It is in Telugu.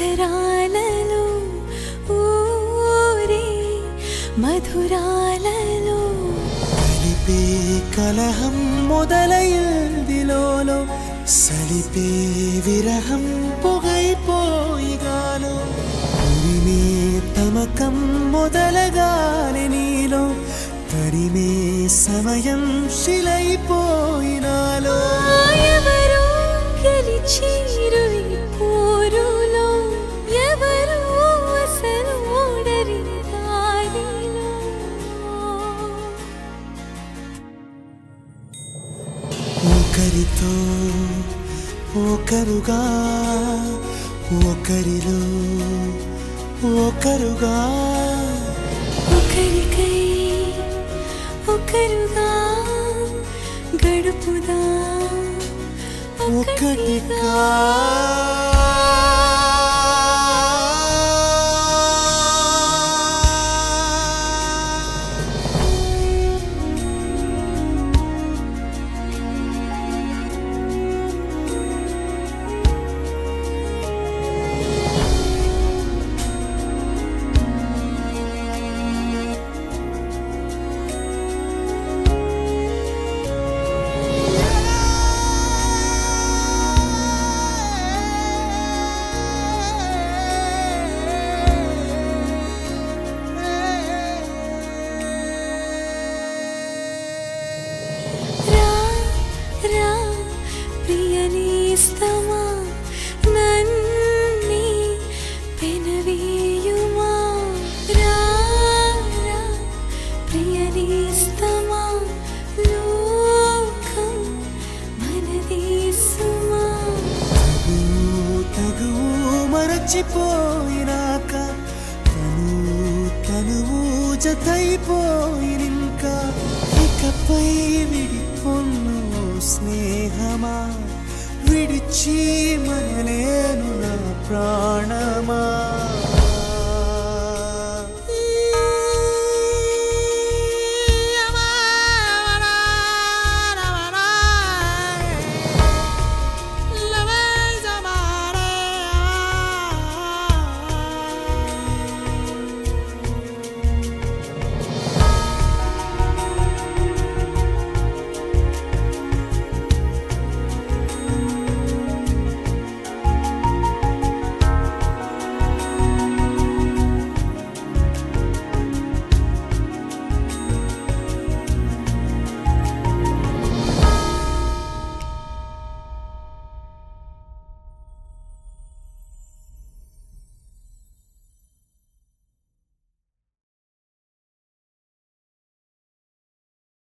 అధరాలలో ఊరే మధురాలలో కలిపే కలహం మొదలైందిలోలో సలిపే విరహం పొగైపోయిగాలో ఉరిమే తమకం మొదలగానే నీలో తరిమే సమయం శిలైపోయినాలో ఎవరో గెలిచిరు ఈ పోరులో ఎవరో అసలు ఓడరి దారిలో ఒకరితో ఒకరుగా ఒకరిలో ఒకరుగా ఒకరికై ఒకరుగా గడుపుదా ఒకటిగా రా రా ప్రియనేస్తమా నన్నే పెనవేయుమా రా రా ప్రియనేస్తమా లోకం మనదేశమా తగు తగువు మరచిపోయినాక తను తనువు జతైపోయినింకా ఇకపై విడిపొన్ను స్నేహమా విడిచి మనలేను నా ప్రాణ